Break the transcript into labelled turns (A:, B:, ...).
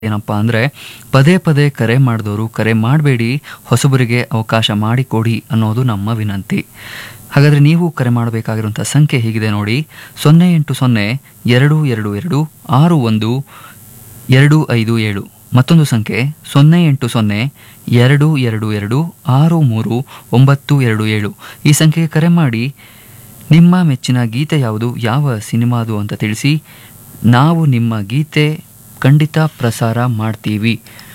A: ಏನಪ್ಪ ಅಂದರೆ ಪದೇ ಪದೇ ಕರೆ ಮಾಡಿದವರು ಕರೆ ಮಾಡಬೇಡಿ ಹೊಸಬರಿಗೆ ಅವಕಾಶ ಮಾಡಿಕೊಡಿ ಅನ್ನೋದು ನಮ್ಮ ವಿನಂತಿ ಹಾಗಾದರೆ ನೀವು ಕರೆ ಮಾಡಬೇಕಾಗಿರುವಂಥ ಸಂಖ್ಯೆ ಹೀಗಿದೆ ನೋಡಿ ಸೊನ್ನೆ ಎಂಟು ಸೊನ್ನೆ ಎರಡು ಎರಡು ಎರಡು ಆರು ಒಂದು ಎರಡು ಐದು ಏಳು ಮತ್ತೊಂದು ಸಂಖ್ಯೆ ಸೊನ್ನೆ ಎಂಟು ಸೊನ್ನೆ ಎರಡು ಎರಡು ಎರಡು ಆರು ಮೂರು ಒಂಬತ್ತು ಎರಡು ಏಳು ಈ ಸಂಖ್ಯೆಗೆ ಕರೆ ಮಾಡಿ ನಿಮ್ಮ ಮೆಚ್ಚಿನ ಗೀತೆ ಯಾವುದು ಯಾವ ಸಿನಿಮಾದು ಅಂತ ತಿಳಿಸಿ ನಾವು ನಿಮ್ಮ ಗೀತೆ ಖಂಡಿತ ಪ್ರಸಾರ ಮಾಡ್ತೀವಿ